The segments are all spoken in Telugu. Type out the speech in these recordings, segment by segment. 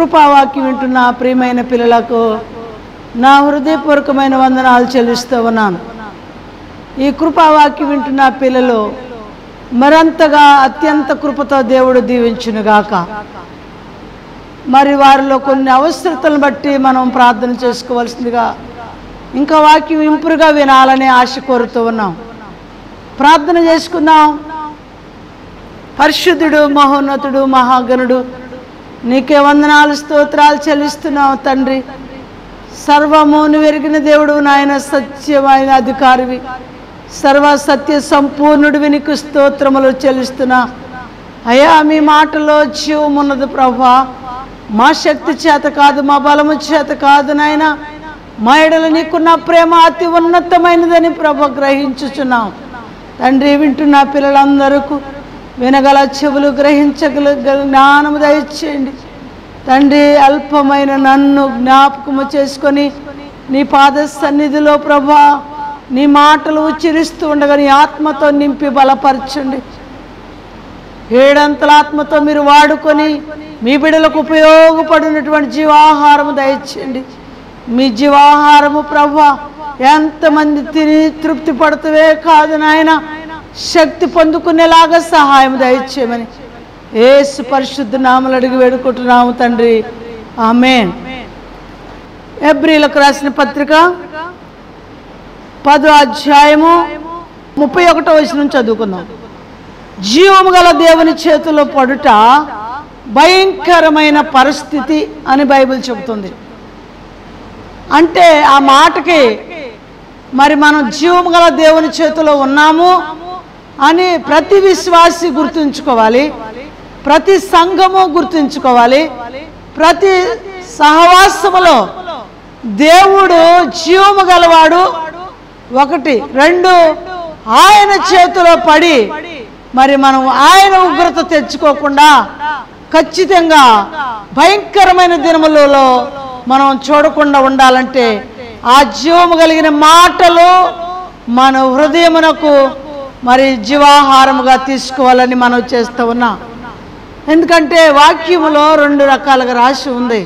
కృపావాక్యం వింటున్న ప్రియమైన పిల్లలకు నా హృదయపూర్వకమైన వందనాలు చెల్లిస్తూ ఉన్నాను ఈ కృపావాక్యం వింటున్న పిల్లలు మరంతగా అత్యంత కృపతో దేవుడు దీవించునుగాక మరి వారిలో కొన్ని అవసరతలను బట్టి మనం ప్రార్థన చేసుకోవాల్సిందిగా ఇంకా వాక్యం ఇంపురుగా వినాలని ఆశ కోరుతూ ఉన్నాం ప్రార్థన చేసుకుందాం పరిశుద్ధుడు మహోన్నతుడు మహాగణుడు నీకే వందనాలు స్తోత్రాలు చెల్లిస్తున్నావు తండ్రి సర్వము నువ్వెరిగిన దేవుడు నాయన సత్యమైన అధికారివి సర్వ సత్య సంపూర్ణుడివి నీకు స్తోత్రములు చెల్లిస్తున్నా అయ్యా మీ మాటలో జీవమున్నది ప్రభా మా శక్తి చేత కాదు మా బలము చేత కాదు నాయన మా ఎడల నీకున్న ప్రేమ అతి ఉన్నతమైనదని ప్రభ గ్రహించుచున్నాం తండ్రి వింటున్న పిల్లలందరకు వినగల చెవులు గ్రహించగల జ్ఞానము దయచేయండి తండ్రి అల్పమైన నన్ను జ్ఞాపకము చేసుకొని నీ పాద సన్నిధిలో ప్రభా నీ మాటలు ఉచ్చరిస్తూ ఉండగా నీ ఆత్మతో నింపి బలపరచండి ఏడంతల ఆత్మతో మీరు వాడుకొని మీ బిడ్డలకు ఉపయోగపడినటువంటి జీవాహారము దయచేయండి మీ జీవాహారము ప్రభా ఎంతమంది తిని తృప్తి పడుతవే కాదు నాయన శక్తి పొందుకునేలాగా సహాయం దయచేయమని ఏసు పరిశుద్ధ నామలు అడిగి వేడుకుంటున్నాము తండ్రి ఆమెన్ ఎబ్రిలకు రాసిన పత్రిక పదో అధ్యాయము ముప్పై ఒకటో వయసు నుంచి చదువుకుందాం జీవము గల దేవుని చేతిలో పడుట భయంకరమైన పరిస్థితి అని బైబిల్ చెబుతుంది అంటే ఆ మాటకి మరి మనం జీవము గల దేవుని చేతిలో ఉన్నాము అని ప్రతి విశ్వాసి గుర్తుంచుకోవాలి ప్రతి సంఘము గుర్తుంచుకోవాలి ప్రతి సహవాసములో దేవుడు జీవము గలవాడు ఒకటి రెండు ఆయన చేతిలో పడి మరి మనం ఆయన ఉగ్రత తెచ్చుకోకుండా ఖచ్చితంగా భయంకరమైన దినములలో మనం చూడకుండా ఉండాలంటే ఆ జీవము కలిగిన మాటలు మన హృదయమునకు మరి జీవాహారముగా తీసుకోవాలని మనం చేస్తూ ఉన్నాం ఎందుకంటే వాక్యములో రెండు రకాలుగా రాసి ఉంది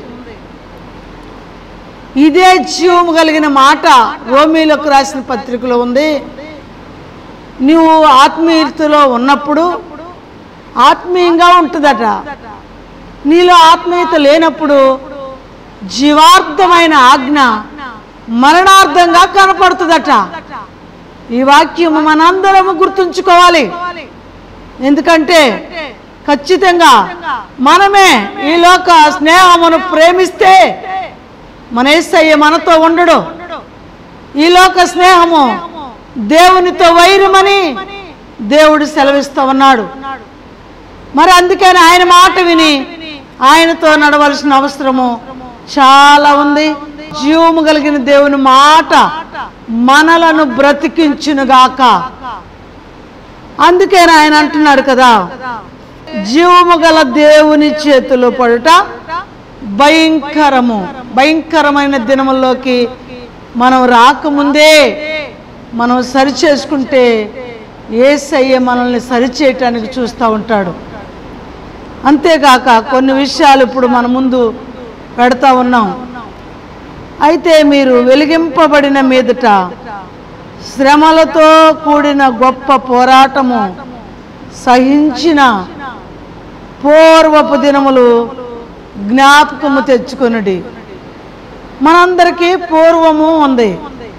ఇదే జీవము కలిగిన మాట రోమీలకు రాసిన పత్రికలో ఉంది నువ్వు ఆత్మీయతలో ఉన్నప్పుడు ఆత్మీయంగా ఉంటుందట నీలో ఆత్మీయత లేనప్పుడు జీవార్థమైన ఆజ్ఞ మరణార్థంగా కనపడుతుందట ఈ వాక్యం మనందరము గుర్తుంచుకోవాలి ఎందుకంటే ఖచ్చితంగా మనమే ఈ లోక స్నేహమును ప్రేమిస్తే మన ఏసయ్య మనతో ఉండడు ఈ లోక స్నేహము దేవునితో వైరమని దేవుడు సెలవిస్తూ ఉన్నాడు మరి అందుకని ఆయన మాట విని ఆయనతో నడవలసిన అవసరము చాలా ఉంది జీవము కలిగిన దేవుని మాట మనలను బ్రతికించునుగాక అందుకని ఆయన అంటున్నాడు కదా జీవము గల దేవుని చేతిలో పడుట భయంకరము భయంకరమైన దినముల్లోకి మనం రాకముందే మనం సరి చేసుకుంటే ఏసయ్య మనల్ని సరిచేయటానికి చూస్తూ ఉంటాడు అంతేకాక కొన్ని విషయాలు ఇప్పుడు మన ముందు పెడతా ఉన్నాం అయితే మీరు వెలిగింపబడిన మీదట శ్రమలతో కూడిన గొప్ప పోరాటము సహించిన పూర్వపు దినములు జ్ఞాపకము తెచ్చుకొనుడి మనందరికీ పూర్వము ఉంది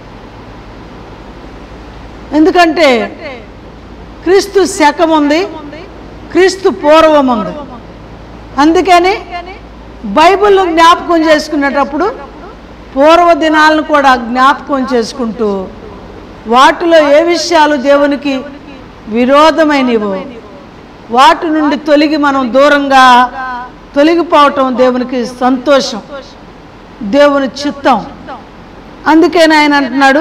ఎందుకంటే క్రీస్తు శకం ఉంది క్రీస్తు పూర్వం ఉంది అందుకని బైబిల్ జ్ఞాపకం చేసుకునేటప్పుడు పూర్వ దినాలను కూడా జ్ఞాపకం చేసుకుంటూ వాటిలో ఏ విషయాలు దేవునికి విరోధమైనవో వాటి నుండి తొలగి మనం దూరంగా తొలగిపోవటం దేవునికి సంతోషం దేవుని చిత్తం అందుకని ఆయన అంటున్నాడు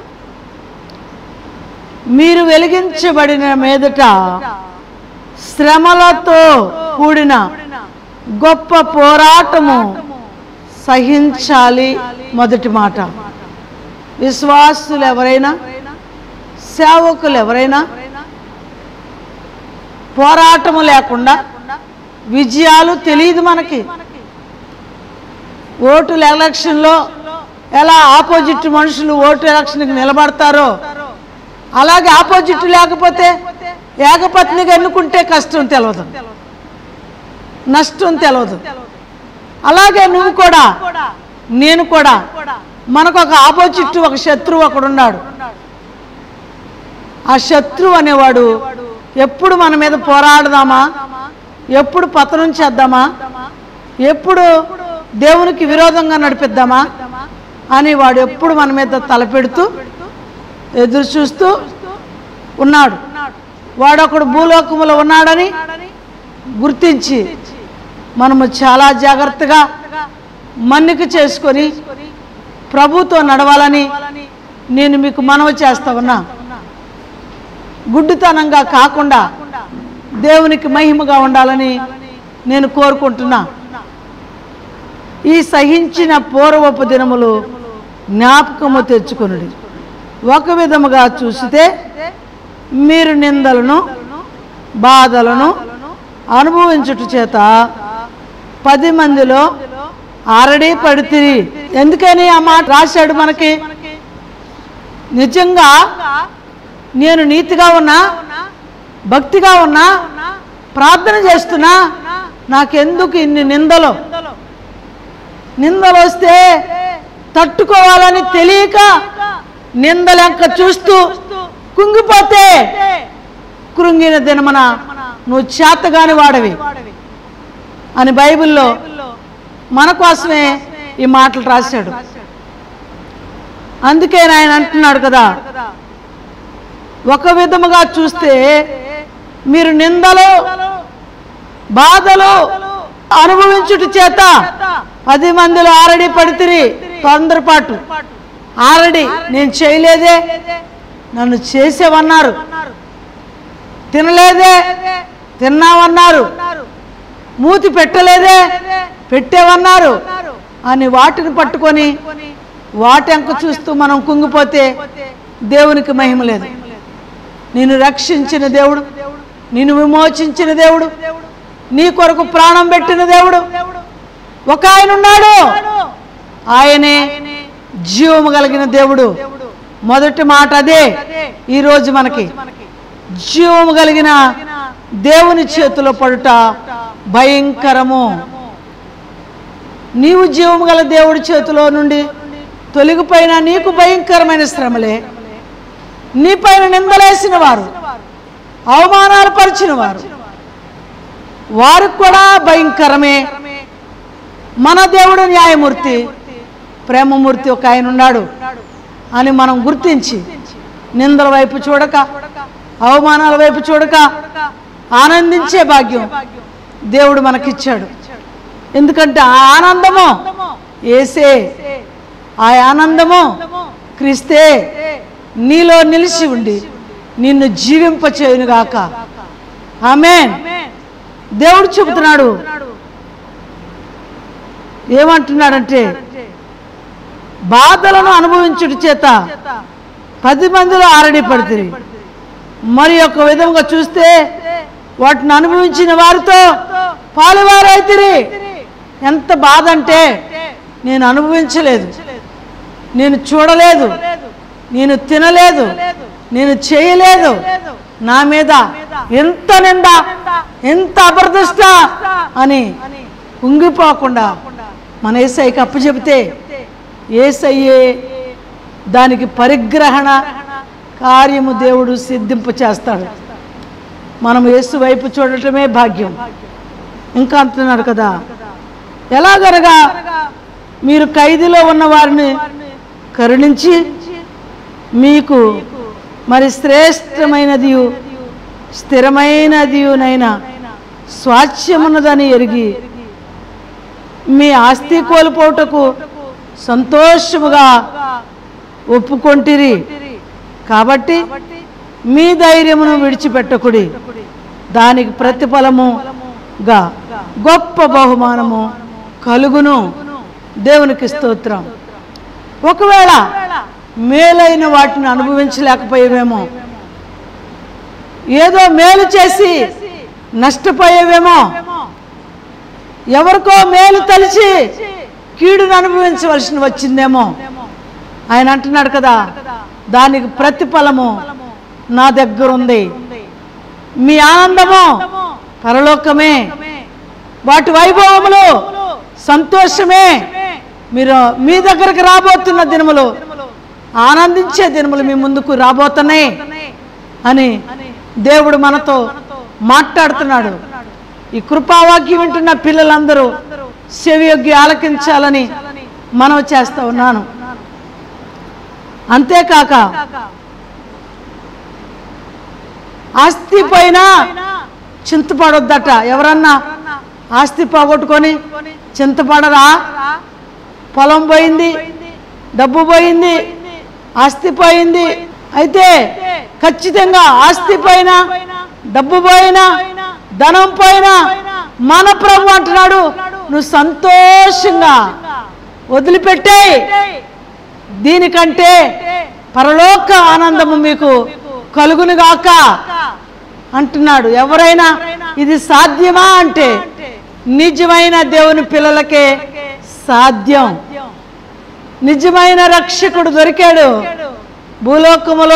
మీరు వెలిగించబడిన మీదట శ్రమలతో కూడిన గొప్ప పోరాటము సహించాలి మొదటి మాట విశ్వాసులు ఎవరైనా సేవకులు ఎవరైనా పోరాటము లేకుండా విజయాలు తెలియదు మనకి ఓటుల ఎలక్షన్లో ఎలా ఆపోజిట్ మనుషులు ఓటు ఎలక్షన్కి నిలబడతారో అలాగే ఆపోజిట్ లేకపోతే ఏకపత్నిగా ఎన్నుకుంటే కష్టం తెలియదు నష్టం తెలియదు అలాగే నువ్వు కూడా నేను కూడా మనకు ఒక ఆపోజిట్ ఒక శత్రువు ఒకడు ఉన్నాడు ఆ శత్రువు అనేవాడు ఎప్పుడు మన మీద పోరాడదామా ఎప్పుడు పతనం చేద్దామా ఎప్పుడు దేవునికి విరోధంగా నడిపిద్దామా అని వాడు ఎప్పుడు మన మీద తలపెడుతూ ఎదురు చూస్తూ ఉన్నాడు వాడొకడు భూలోకములో ఉన్నాడని గుర్తించి మనము చాలా జాగ్రత్తగా మన్నిక చేసుకొని ప్రభుతో నడవాలని నేను మీకు మనవి చేస్తా ఉన్నా గుడ్డితనంగా కాకుండా దేవునికి మహిమగా ఉండాలని నేను కోరుకుంటున్నా ఈ సహించిన పూర్వపు దినములు జ్ఞాపకము తెచ్చుకొనుడి ఒక విధముగా చూసితే మీరు నిందలను బాధలను అనుభవించుట చేత పది మందిలో ఆరడి పడితిరి ఎందుకని ఆ మాట రాశాడు మనకి నిజంగా నేను నీతిగా ఉన్నా భక్తిగా ఉన్నా ప్రార్థన చేస్తున్నా నాకెందుకు ఇన్ని నిందలు నిందలు వస్తే తట్టుకోవాలని తెలియక నిందలెంక చూస్తూ కుంగిపోతే కృంగిన దినమన నువ్వు చేతగాని వాడవి అని బైబిల్లో మన కోసమే ఈ మాటలు రాశాడు అందుకే ఆయన అంటున్నాడు కదా ఒక విధముగా చూస్తే మీరు నిందలు బాధలు అనుభవించుట చేత పది మందిలో ఆరడి పడితిరి తొందరపాటు ఆరడి నేను చేయలేదే నన్ను చేసేవన్నారు తినలేదే తిన్నావన్నారు మూతి పెట్టలేదే పెట్టేవన్నారు అని వాటిని పట్టుకొని వాటెంక చూస్తూ మనం కుంగిపోతే దేవునికి మహిమ లేదు నిన్ను రక్షించిన దేవుడు నిన్ను విమోచించిన దేవుడు నీ కొరకు ప్రాణం పెట్టిన దేవుడు ఒక ఆయన ఉన్నాడు ఆయనే జీవము కలిగిన దేవుడు మొదటి మాట అదే ఈరోజు మనకి జీవము కలిగిన దేవుని చేతిలో పడుట భయంకరము నీవు జీవము గల దేవుడి చేతిలో నుండి తొలగిపోయిన నీకు భయంకరమైన శ్రమలే నీ పైన నిందలేసిన వారు అవమానాలు పరిచిన వారు వారికి కూడా భయంకరమే మన దేవుడు న్యాయమూర్తి ప్రేమమూర్తి ఒక ఆయన ఉన్నాడు అని మనం గుర్తించి నిందల వైపు చూడక అవమానాల వైపు చూడక ఆనందించే భాగ్యం దేవుడు మనకిచ్చాడు ఎందుకంటే ఆ ఆనందము ఏసే ఆ ఆనందము క్రీస్తే నీలో నిలిచి ఉండి నిన్ను జీవింపచేయునుగాక ఆమె దేవుడు చెబుతున్నాడు ఏమంటున్నాడంటే బాధలను అనుభవించుట చేత పది మందిలో ఆరడి పడుతుంది మరి ఒక విధంగా చూస్తే వాటిని అనుభవించిన వారితో పాలువారైతిరి ఎంత బాధ అంటే నేను అనుభవించలేదు నేను చూడలేదు నేను తినలేదు నేను చేయలేదు నా మీద ఎంత నింద ఎంత అబర్దిష్ట అని ఉంగిపోకుండా మన ఏసైకి అప్పచెబితే ఏసయ్యే దానికి పరిగ్రహణ కార్యము దేవుడు సిద్ధింప చేస్తాడు మనం యేసు వైపు చూడటమే భాగ్యం ఇంకా అంటున్నాడు కదా ఎలాగనగా మీరు ఖైదీలో ఉన్న వారిని కరుణించి మీకు మరి శ్రేష్టమైనది స్థిరమైనదియునైనా స్వాచ్యమున్నదని ఎరిగి మీ ఆస్తి కోల్పోటకు సంతోషముగా ఒప్పుకొంటిరి కాబట్టి మీ ధైర్యమును విడిచిపెట్టకుడి దానికి ప్రతిఫలముగా గొప్ప బహుమానము కలుగును దేవునికి స్తోత్రం ఒకవేళ మేలైన వాటిని అనుభవించలేకపోయేవేమో ఏదో మేలు చేసి నష్టపోయేవేమో ఎవరికో మేలు తలిచి కీడును అనుభవించవలసిన వచ్చిందేమో ఆయన అంటున్నాడు కదా దానికి ప్రతిఫలము నా దగ్గర ఉంది మీ ఆనందము పరలోకమే వాటి వైభవములు సంతోషమే మీరు మీ దగ్గరకు రాబోతున్న దినములు ఆనందించే దినములు మీ ముందుకు రాబోతున్నాయి అని దేవుడు మనతో మాట్లాడుతున్నాడు ఈ కృపావాక్యం వింటున్న పిల్లలందరూ చెవియొగ్గి ఆలకించాలని మనవి చేస్తా ఉన్నాను అంతేకాక ఆస్తి పైన చింతపడొద్దట ఎవరన్నా ఆస్తి పోగొట్టుకొని చింతపడరా పొలం పోయింది డబ్బు పోయింది ఆస్తి పోయింది అయితే ఖచ్చితంగా ఆస్తి పైన డబ్బు పోయినా ధనం పోయినా మన ప్రభు అంటున్నాడు నువ్వు సంతోషంగా వదిలిపెట్టాయి దీనికంటే పరలోక ఆనందము మీకు కలుగునుగాక అంటున్నాడు ఎవరైనా ఇది సాధ్యమా అంటే నిజమైన దేవుని పిల్లలకే సాధ్యం నిజమైన రక్షకుడు దొరికాడు భూలోకములో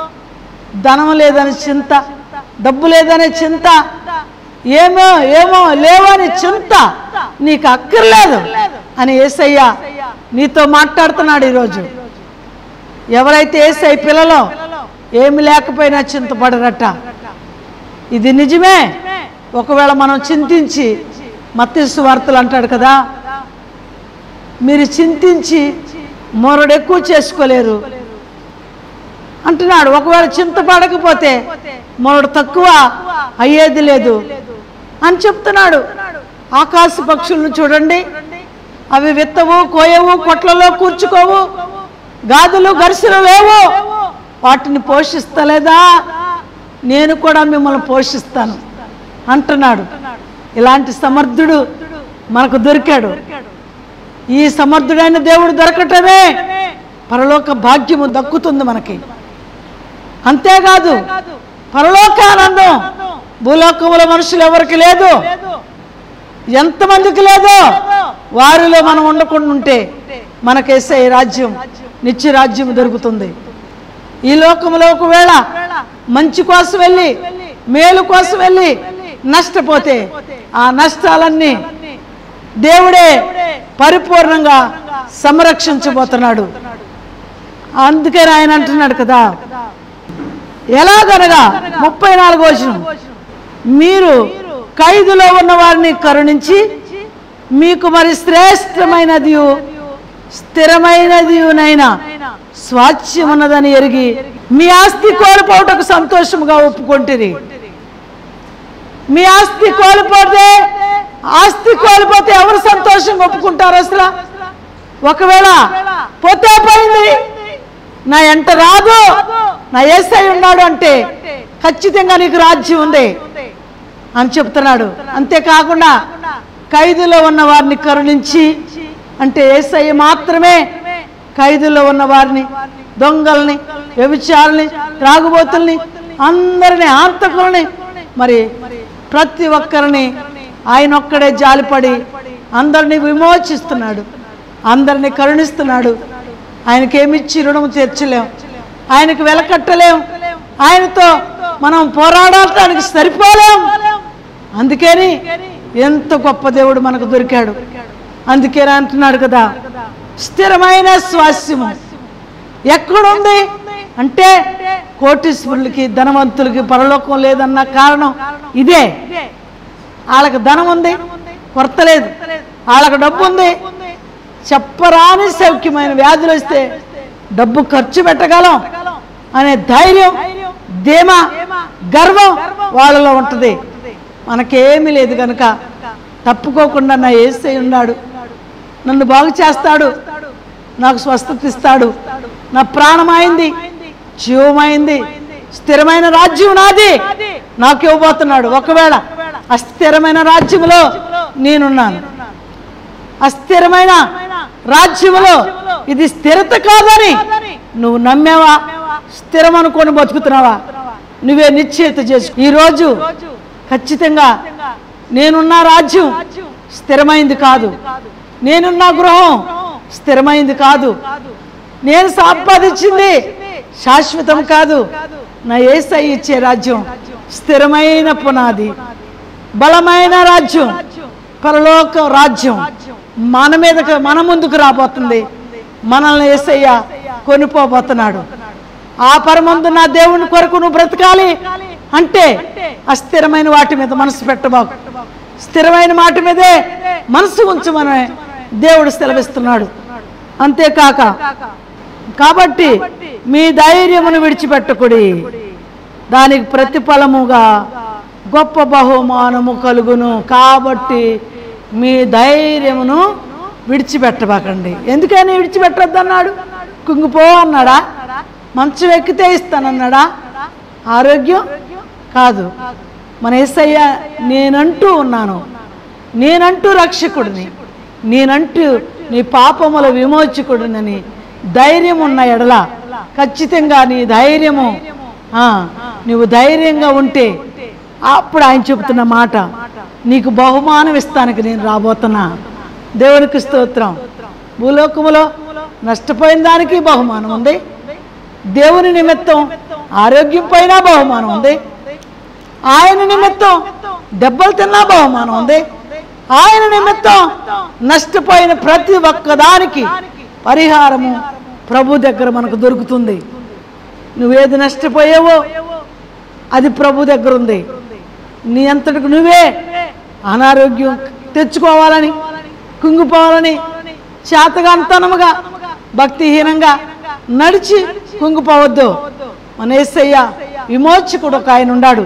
ధనం లేదని చింత డబ్బు లేదనే చింత ఏమో ఏమో లేవని చింత నీకు అక్కర్లేదు అని ఏసయ్య నీతో మాట్లాడుతున్నాడు ఈరోజు ఎవరైతే ఏసై పిల్లలో ఏమి లేకపోయినా చింతపడరట ఇది నిజమే ఒకవేళ మనం చింతించి మత్స్సు వార్తలు అంటాడు కదా మీరు చింతించి మొరడు ఎక్కువ చేసుకోలేరు అంటున్నాడు ఒకవేళ చింతపడకపోతే మొరడు తక్కువ అయ్యేది లేదు అని చెప్తున్నాడు ఆకాశ పక్షులను చూడండి అవి విత్తవు కోయవు కొట్లలో కూర్చుకోవు గాదులు గరిసెలు లేవు వాటిని పోషిస్తలేదా నేను కూడా మిమ్మల్ని పోషిస్తాను అంటున్నాడు ఇలాంటి సమర్థుడు మనకు దొరికాడు ఈ సమర్థుడైన దేవుడు దొరకటమే పరలోక భాగ్యము దక్కుతుంది మనకి అంతేకాదు పరలోక ఆనందం భూలోకముల మనుషులు ఎవరికి లేదు ఎంతమందికి లేదు వారిలో మనం ఉండకుండా ఉంటే మనకేసే ఈ రాజ్యం నిత్య రాజ్యం దొరుకుతుంది ఈ లోకంలో ఒకవేళ మంచి కోసం వెళ్ళి మేలు కోసం వెళ్ళి నష్టపోతే ఆ నష్టాలన్నీ దేవుడే పరిపూర్ణంగా సంరక్షించబోతున్నాడు అందుకని ఆయన అంటున్నాడు కదా ఎలాగనగా ముప్పై నాలుగు వచనం మీరు ఖైదులో ఉన్న వారిని కరుణించి మీకు మరి శ్రేష్టమైనది స్థిరమైనదినైనా స్వాచ్యం ఉన్నదని ఎరిగి మీ ఆస్తి కోల్పోవటకు సంతోషముగా ఒప్పుకొంటిరి మీ ఆస్తి కోల్పోతే ఆస్తి కోల్పోతే ఎవరు సంతోషంగా ఒప్పుకుంటారు అసలు ఒకవేళ పోతే పోయింది నా ఎంట రాదు నా ఏసై ఉన్నాడు అంటే ఖచ్చితంగా నీకు రాజ్యం ఉంది అని చెప్తున్నాడు అంతేకాకుండా ఖైదులో ఉన్న వారిని కరుణించి అంటే ఏసై మాత్రమే ఖైదులో ఉన్న వారిని దొంగల్ని వ్యభిచారుల్ని త్రాగుబోతుల్ని అందరిని ఆంతకుల్ని మరి ప్రతి ఒక్కరిని ఆయన ఒక్కడే జాలిపడి అందరిని విమోచిస్తున్నాడు అందరిని కరుణిస్తున్నాడు ఆయనకేమిచ్చి రుణము తీర్చలేం ఆయనకు వెలకట్టలేం ఆయనతో మనం పోరాడటానికి సరిపోలేం అందుకని ఎంత గొప్ప దేవుడు మనకు దొరికాడు అందుకని అంటున్నాడు కదా స్థిరమైన స్వాస్యము ఎక్కడుంది అంటే కోటీశ్వరులకి ధనవంతులకి పరలోకం లేదన్న కారణం ఇదే వాళ్ళకి ధనం ఉంది కొరత లేదు వాళ్ళకి డబ్బు ఉంది చెప్పరాని సౌఖ్యమైన వ్యాధులు వస్తే డబ్బు ఖర్చు పెట్టగలం అనే ధైర్యం ధీమా గర్వం వాళ్ళలో ఉంటుంది మనకేమీ లేదు కనుక తప్పుకోకుండా నా ఏసై ఉన్నాడు నన్ను బాగు చేస్తాడు నాకు స్వస్థత ఇస్తాడు నా ప్రాణమైంది జీవమైంది స్థిరమైన రాజ్యం నాది నాకు ఇవ్వబోతున్నాడు ఒకవేళ అస్థిరమైన రాజ్యములో నేనున్నాను అస్థిరమైన రాజ్యములో ఇది స్థిరత కాదని నువ్వు నమ్మేవా స్థిరం అనుకొని బతుకుతున్నావా నువ్వే నిశ్చయిత చేసు ఈరోజు ఖచ్చితంగా నేనున్న రాజ్యం స్థిరమైంది కాదు నేనున్న గృహం స్థిరమైంది కాదు నేను సంపాదించింది శాశ్వతం కాదు నా ఏసై ఇచ్చే రాజ్యం స్థిరమైన పునాది బలమైన రాజ్యం పరలోక రాజ్యం మన మీదకు మన ముందుకు రాబోతుంది మనల్ని ఏసయ్య కొనిపోబోతున్నాడు ఆ పరమందు నా దేవుని కొరకు నువ్వు బ్రతకాలి అంటే అస్థిరమైన వాటి మీద మనసు పెట్టబాకు స్థిరమైన మాట మీదే మనసు ఉంచమని దేవుడు సెలవిస్తున్నాడు అంతేకాక కాబట్టి మీ ధైర్యమును విడిచిపెట్టకుడి దానికి ప్రతిఫలముగా గొప్ప బహుమానము కలుగును కాబట్టి మీ ధైర్యమును విడిచిపెట్టబాకండి ఎందుకని విడిచిపెట్టద్దు అన్నాడు కుంగిపో అన్నాడా మంచం ఎక్కితే ఇస్తానన్నాడా ఆరోగ్యం కాదు మన ఏసయ్య నేనంటూ ఉన్నాను నేనంటూ రక్షకుడిని నేనంటూ నీ పాపముల విమోచకుడినని ధైర్యం ఉన్న ఎడల ఖచ్చితంగా నీ ధైర్యము ఆ, నువ్వు ధైర్యంగా ఉంటే అప్పుడు ఆయన చెబుతున్న మాట నీకు బహుమానం ఇస్తానికి నేను రాబోతున్నా దేవునికి స్తోత్రం భూలోకములో నష్టపోయిన దానికి బహుమానం ఉంది దేవుని నిమిత్తం ఆరోగ్యం పైన బహుమానం ఉంది ఆయన నిమిత్తం దెబ్బలు తిన్నా బహుమానం ఉంది ఆయన నిమిత్తం నష్టపోయిన ప్రతి ఒక్కదానికి పరిహారము ప్రభు దగ్గర మనకు దొరుకుతుంది నువ్వేది నష్టపోయావో అది ప్రభు దగ్గర ఉంది నీ అంతటికి నువ్వే అనారోగ్యం తెచ్చుకోవాలని కుంగిపోవాలని చేతగాంతనముగా భక్తిహీనంగా నడిచి కుంగిపోవద్దు మన ఏసయ్య విమోచకుడు ఒక ఆయన ఉన్నాడు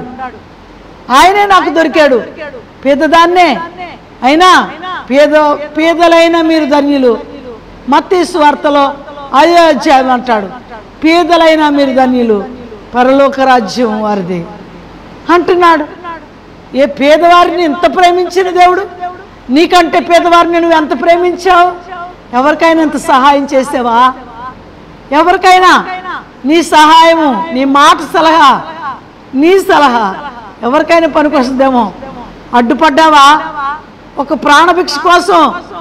ఆయనే నాకు దొరికాడు పేదదాన్నే అయినా పేద పేదలైన మీరు ధన్యులు మత్తీసు వార్తలో అదే అధ్యాయం అంటాడు పేదలైన మీరు ధన్యులు పరలోక రాజ్యం వారిది అంటున్నాడు ఏ పేదవారిని ఎంత ప్రేమించిన దేవుడు నీకంటే పేదవారిని నువ్వు ఎంత ప్రేమించావు ఎవరికైనా ఎంత సహాయం చేసావా ఎవరికైనా నీ సహాయము నీ మాట సలహా నీ సలహా ఎవరికైనా పనికొస్తుందేమో అడ్డుపడ్డావా ఒక ప్రాణభిక్ష కోసం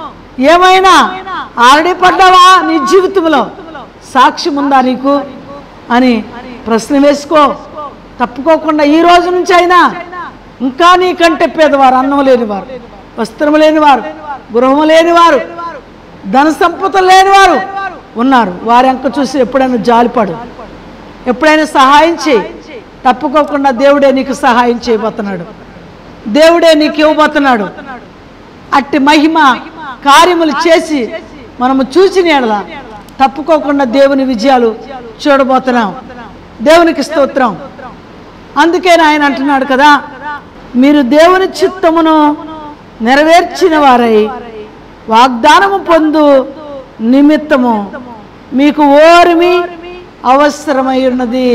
ఏమైనా ఆల్రెడీ పడ్డావా నీ జీవితంలో సాక్ష్యం ఉందా నీకు అని ప్రశ్న వేసుకో తప్పుకోకుండా ఈ రోజు నుంచి అయినా ఇంకా నీకంటే పేదవారు అన్నం లేనివారు వస్త్రం లేనివారు గృహం లేనివారు ధన సంపదలు లేనివారు ఉన్నారు వారి అంక చూసి ఎప్పుడైనా జాలిపడు ఎప్పుడైనా సహాయం చేయి తప్పుకోకుండా దేవుడే నీకు సహాయం చేయబోతున్నాడు దేవుడే నీకు ఇవ్వబోతున్నాడు అట్టి మహిమ కార్యములు చేసి మనము చూసిన ఎడల తప్పుకోకుండా దేవుని విజయాలు చూడబోతున్నాం దేవునికి స్తోత్రం అందుకే ఆయన అంటున్నాడు కదా మీరు దేవుని చిత్తమును నెరవేర్చిన వారై వాగ్దానము పొందు నిమిత్తము మీకు ఓర్మి అవసరమై ఉన్నది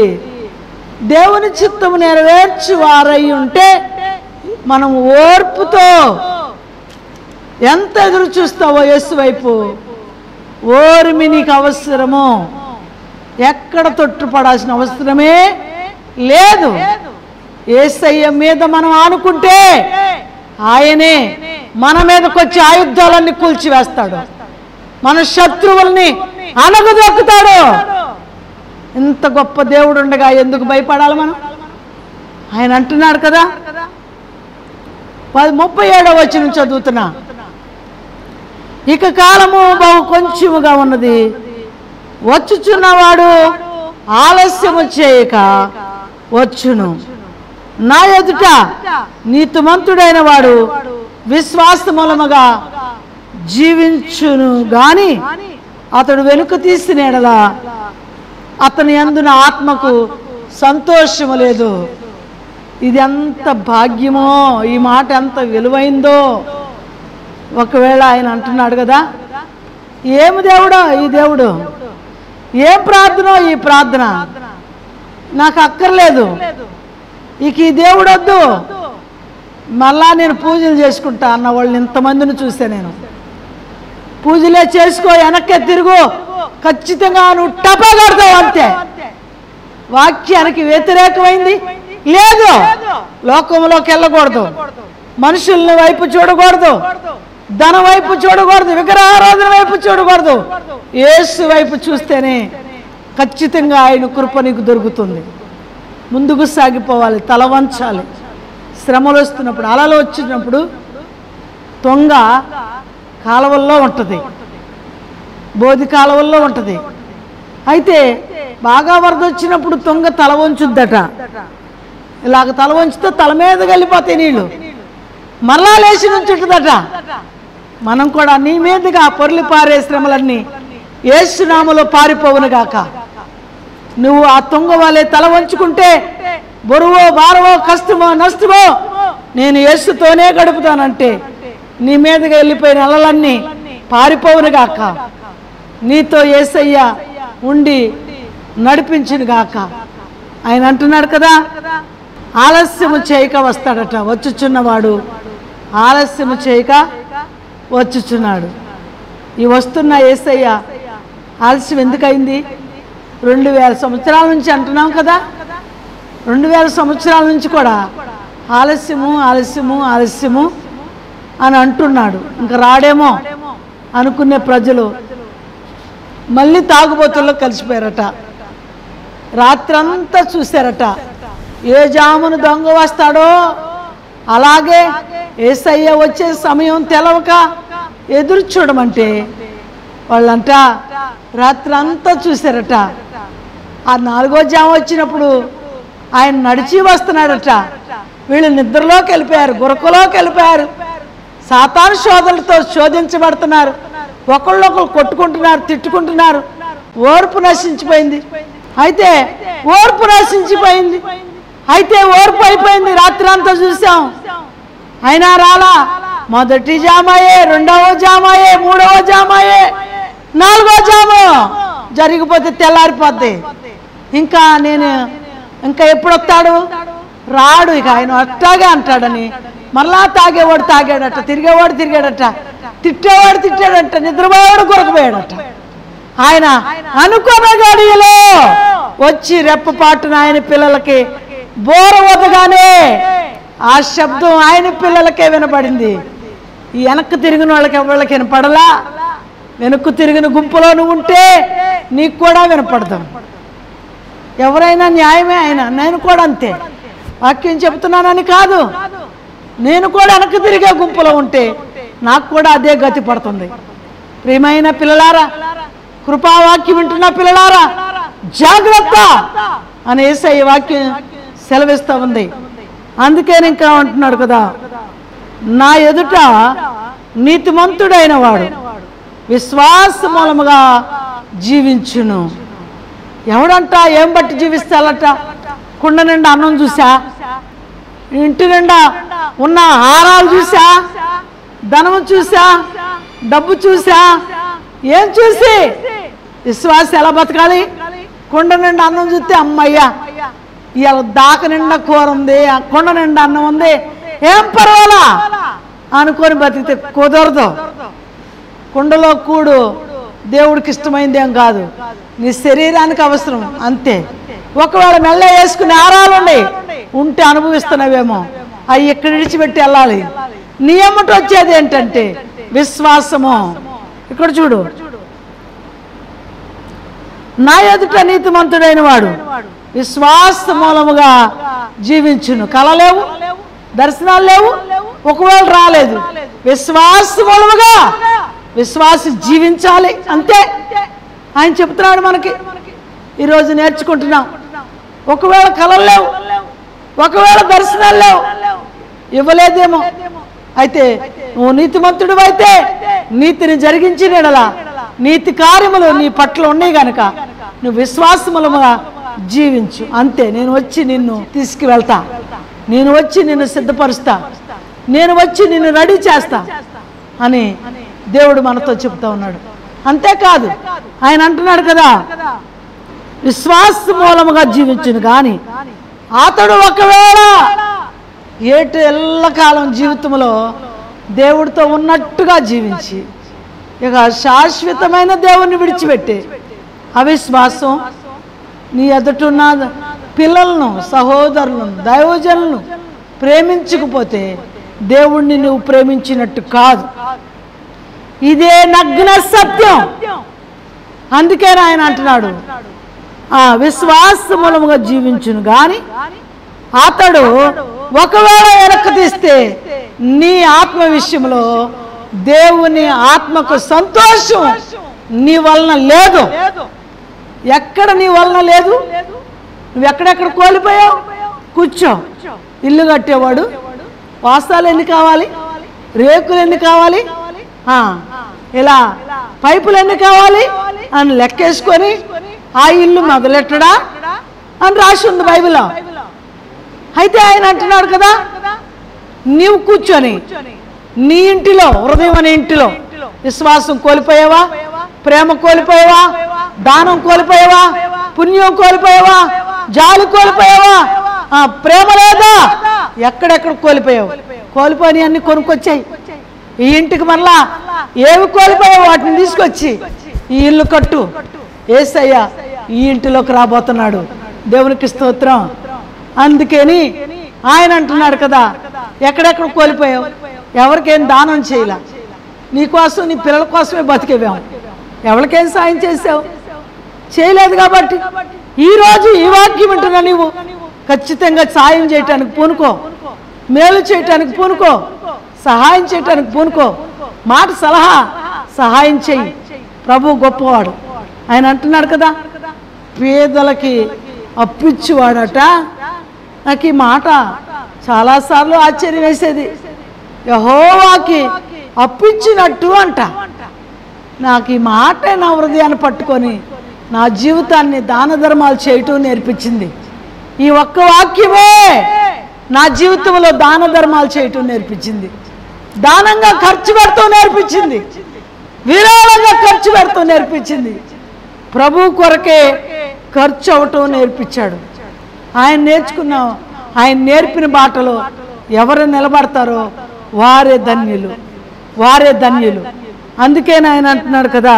దేవుని చిత్తము నెరవేర్చి వారై ఉంటే మనం ఓర్పుతో ఎంత ఎదురు చూస్తావో యేసు వైపు ఓర్మి నీకు అవసరము ఎక్కడ తొట్టుపడాల్సిన అవసరమే లేదు ఏసయ్య మీద మనం ఆనుకుంటే ఆయనే మన మీదకి వచ్చి ఆయుధాలన్నీ కూల్చివేస్తాడు మన శత్రువుల్ని అనగదొక్కుతాడు ఇంత గొప్ప దేవుడు ఉండగా ఎందుకు భయపడాలి మనం ఆయన అంటున్నాడు కదా పది ముప్పై ఏడవ వచ్చిన చదువుతున్నా ఇక కాలము బహు కొంచెముగా ఉన్నది వచ్చుచున్నవాడు ఆలస్యము చేయక వచ్చును నా ఎదుట నీతిమంతుడైన వాడు విశ్వాస మూలముగా జీవించును గాని అతడు వెనుక తీసిన ఎడల అతని అందున ఆత్మకు సంతోషము లేదు ఇది ఎంత భాగ్యమో ఈ మాట ఎంత విలువైందో ఒకవేళ ఆయన అంటున్నాడు కదా ఏమి దేవుడో ఈ దేవుడు ఏం ప్రార్థన ఈ ప్రార్థన నాకు అక్కర్లేదు ఇక ఈ దేవుడు వద్దు మళ్ళా నేను పూజలు చేసుకుంటా అన్న వాళ్ళని ఇంతమందిని చూసా నేను పూజలే చేసుకో వెనక్కే తిరుగు ఖచ్చితంగా నువ్వు టపా కడతావు అంతే వాక్యానికి వ్యతిరేకమైంది లేదు లోకంలోకి వెళ్ళకూడదు మనుషుల్ని వైపు చూడకూడదు ధన వైపు చూడకూడదు విగ్రహారాధన వైపు చూడకూడదు యేసు వైపు చూస్తేనే ఖచ్చితంగా ఆయన కృప నీకు దొరుకుతుంది ముందుకు సాగిపోవాలి తల వంచాలి శ్రమలు వస్తున్నప్పుడు అలలు వచ్చినప్పుడు తొంగ కాలువల్లో ఉంటుంది బోధి కాలువల్లో ఉంటుంది అయితే బాగా వరద వచ్చినప్పుడు తొంగ తల వంచుద్దట ఇలాగ తల వంచితే తల మీద వెళ్ళిపోతాయి నీళ్ళు మరలా లేచి నుంచుంటుందట మనం కూడా నీ మీదుగా పొర్లి పారే శ్రమలన్నీ ఏసునామలో పారిపోవును గాక నువ్వు ఆ తొంగ వాళ్ళే తల వంచుకుంటే బరువో భారవో కష్టమో నష్టమో నేను యేసుతోనే గడుపుతానంటే నీ మీదుగా వెళ్ళిపోయిన అలలన్నీ పారిపోవును గాక నీతో ఏసయ్య ఉండి నడిపించును గాక ఆయన అంటున్నాడు కదా ఆలస్యము చేయక వస్తాడట వచ్చుచున్నవాడు ఆలస్యము చేయక వచ్చుచున్నాడు ఈ వస్తున్న ఏసయ్య ఆలస్యం ఎందుకయింది రెండు వేల సంవత్సరాల నుంచి అంటున్నాం కదా రెండు వేల సంవత్సరాల నుంచి కూడా ఆలస్యము ఆలస్యము ఆలస్యము అని అంటున్నాడు ఇంకా రాడేమో అనుకునే ప్రజలు మళ్ళీ తాగుబోతుల్లో కలిసిపోయారట రాత్రంతా చూశారట ఏ జామును దొంగ వస్తాడో అలాగే ఏసయ్య వచ్చే సమయం తెలవక ఎదురు చూడమంటే వాళ్ళంట రాత్రంతా చూశారట ఆ నాలుగో జాము వచ్చినప్పుడు ఆయన నడిచి వస్తున్నాడట వీళ్ళు నిద్రలోకి వెళ్ళిపోయారు గురకలోకి వెళ్ళిపోయారు సాతాను శోధనలతో శోధించబడుతున్నారు ఒకళ్ళొకరు కొట్టుకుంటున్నారు తిట్టుకుంటున్నారు ఓర్పు నశించిపోయింది అయితే ఓర్పు నశించిపోయింది అయితే ఓర్పు అయిపోయింది రాత్రి అంతా చూసాం అయినా రాలా మొదటి జామాయే రెండవ జామాయే మూడవ జామాయే నాలుగో జాము జరిగిపోతే తెల్లారిపోద్ది ఇంకా నేను ఇంకా ఎప్పుడు వస్తాడు రాడు ఇక ఆయన అట్టాగే అంటాడని మరలా తాగేవాడు తాగాడట తిరిగేవాడు తిరిగాడట తిట్టేవాడు తిట్టాడట నిద్రపోయేవాడు కొరకపోయాడట ఆయన అనుకున్న గడియలో వచ్చి రెప్పపాటున ఆయన పిల్లలకి బోర వదగానే ఆ శబ్దం ఆయన పిల్లలకే వినపడింది ఈ వెనక్కి తిరిగిన వాళ్ళకి ఎవరికి వినపడలా వెనక్కు తిరిగిన గుంపులో నువ్వు ఉంటే నీకు కూడా వినపడదాం ఎవరైనా న్యాయమే ఆయన నేను కూడా అంతే వాక్యం చెబుతున్నానని కాదు నేను కూడా వెనక్కి తిరిగే గుంపులో ఉంటే నాకు కూడా అదే గతి పడుతుంది ప్రియమైన పిల్లలారా కృపావాక్యం వింటున్న పిల్లలారా జాగ్రత్త అని ఈ వాక్యం సెలవిస్తూ ఉంది అందుకే ఇంకా అంటున్నాడు కదా నా ఎదుట నీతిమంతుడైన వాడు విశ్వాస మూలముగా జీవించును ఎవడంట ఏం బట్టి జీవిస్తాలట కుండ నిండా అన్నం చూసా ఇంటి నిండా ఉన్న హారాలు చూసా ధనం చూసా డబ్బు చూసా ఏం చూసి విశ్వాసం ఎలా బతకాలి కుండ నిండా అన్నం చూస్తే అమ్మయ్యా ఇవాళ దాక నిండా కూర ఉంది ఆ కుండ నిండా అన్నం ఉంది ఏం పర్వాలా అనుకొని బతికితే కుదరదు కుండలో కూడు దేవుడికి ఇష్టమైంది ఏం కాదు నీ శరీరానికి అవసరం అంతే ఒకవేళ మెల్ల వేసుకునే ఆరాలు ఉన్నాయి ఉంటే అనుభవిస్తున్నవేమో అవి ఇక్కడ విడిచిపెట్టి వెళ్ళాలి నీ ఎమ్మటి వచ్చేది ఏంటంటే విశ్వాసము ఇక్కడ చూడు నా ఎదుట నీతిమంతుడైన వాడు విశ్వాస మూలముగా జీవించును కలలేవు దర్శనాలు లేవు ఒకవేళ రాలేదు విశ్వాస మూలముగా విశ్వాసి జీవించాలి అంతే ఆయన చెప్తున్నాడు మనకి ఈరోజు నేర్చుకుంటున్నాం ఒకవేళ కలలు లేవు ఒకవేళ దర్శనాలు లేవు ఇవ్వలేదేమో అయితే నువ్వు నీతిమంతుడు అయితే నీతిని జరిగించిన ఎడల నీతి కార్యములు నీ పట్ల ఉన్నాయి గనక నువ్వు విశ్వాసములముగా జీవించు అంతే నేను వచ్చి నిన్ను తీసుకువెళ్తా నేను వచ్చి నిన్ను సిద్ధపరుస్తా నేను వచ్చి నిన్ను రెడీ చేస్తా అని దేవుడు మనతో చెప్తా ఉన్నాడు అంతేకాదు ఆయన అంటున్నాడు కదా విశ్వాస మూలముగా జీవించును కానీ అతడు ఒకవేళ ఏటు ఎల్లకాలం జీవితంలో దేవుడితో ఉన్నట్టుగా జీవించి ఇక శాశ్వతమైన దేవుణ్ణి విడిచిపెట్టి అవిశ్వాసం నీ ఎదుటున్న పిల్లలను సహోదరులను దైవజనులను ప్రేమించకపోతే దేవుణ్ణి నువ్వు ప్రేమించినట్టు కాదు ఇదే నగ్న సత్యం అందుకే ఆయన అంటున్నాడు ఆ విశ్వాస మూలముగా జీవించును గాని అతడు ఒకవేళ వెనక్కి తీస్తే నీ ఆత్మ విషయంలో దేవుని ఆత్మకు సంతోషం నీ వలన లేదు ఎక్కడ నీ వలన లేదు నువ్వు ఎక్కడెక్కడ కోల్పోయావు కూర్చో ఇల్లు కట్టేవాడు వాస్తాలు ఎన్ని కావాలి రేకులు ఎన్ని కావాలి ఆ, ఇలా పైపులు ఎన్ని కావాలి అని లెక్కేసుకొని ఆ ఇల్లు మొదలెట్టడా అని రాసి ఉంది బైబిల్లో అయితే ఆయన అంటున్నాడు కదా నీవు కూర్చొని నీ ఇంటిలో హృదయం అనే ఇంటిలో విశ్వాసం కోల్పోయావా ప్రేమ కోల్పోయావా దానం కోల్పోయావా పుణ్యం కోల్పోయావా జాలి కోల్పోయావా ఆ, ప్రేమ లేదా ఎక్కడెక్కడ కోల్పోయావు కోల్పోయి అన్ని కొనుక్కొచ్చాయి ఈ ఇంటికి మరలా ఏవి కోల్పోయావు వాటిని తీసుకొచ్చి ఈ ఇల్లు కట్టు ఏసయ్య ఈ ఇంటిలోకి రాబోతున్నాడు దేవునికి స్తోత్రం అందుకని ఆయన అంటున్నాడు కదా ఎక్కడెక్కడ కోల్పోయావు ఎవరికేం దానం చేయలే నీ కోసం నీ పిల్లల కోసమే బతికేవాము ఎవరికేం సాయం చేసావు చేయలేదు కాబట్టి ఈ రోజు ఈ వాక్యం వింటున్నా నీవు ఖచ్చితంగా సాయం చేయటానికి పూనుకో మేలు చేయటానికి పూనుకో సహాయం చేయటానికి పూనుకో మాట సలహా సహాయం చెయ్యి ప్రభు గొప్పవాడు ఆయన అంటున్నాడు కదా పేదలకి అప్పిచ్చువాడట నాకు ఈ మాట చాలాసార్లు ఆశ్చర్యం వేసేది యహోవాకి అప్పిచ్చినట్టు అంట నాకు ఈ మాట నా హృదయాన్ని పట్టుకొని నా జీవితాన్ని దాన ధర్మాలు చేయటం నేర్పించింది ఈ ఒక్క వాక్యమే నా జీవితంలో దాన ధర్మాలు చేయటం నేర్పించింది దానంగా ఖర్చు పెడతాం నేర్పించింది విరాళంగా ఖర్చు పెడతాం నేర్పించింది ప్రభు కొరకే ఖర్చు అవటం నేర్పించాడు ఆయన నేర్చుకున్నాం ఆయన నేర్పిన బాటలో ఎవరు నిలబడతారో వారే ధన్యులు వారే ధన్యులు అందుకే ఆయన అంటున్నాడు కదా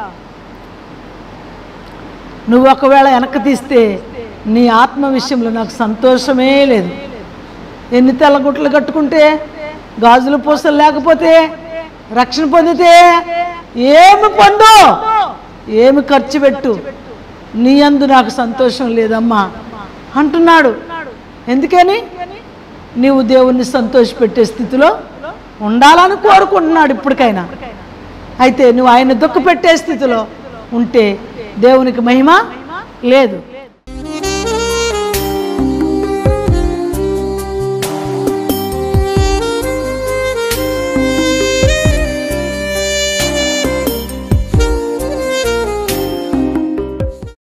నువ్వు ఒకవేళ వెనక్కి తీస్తే నీ ఆత్మ విషయంలో నాకు సంతోషమే లేదు ఎన్ని తెల్లగుట్లు కట్టుకుంటే గాజులు పూసలు లేకపోతే రక్షణ పొందితే ఏమి పండు ఏమి ఖర్చు పెట్టు నీ అందు నాకు సంతోషం లేదమ్మా అంటున్నాడు ఎందుకని నీవు దేవుణ్ణి సంతోషపెట్టే స్థితిలో ఉండాలని కోరుకుంటున్నాడు ఇప్పటికైనా అయితే నువ్వు ఆయన దుఃఖ పెట్టే స్థితిలో ఉంటే దేవునికి మహిమ లేదు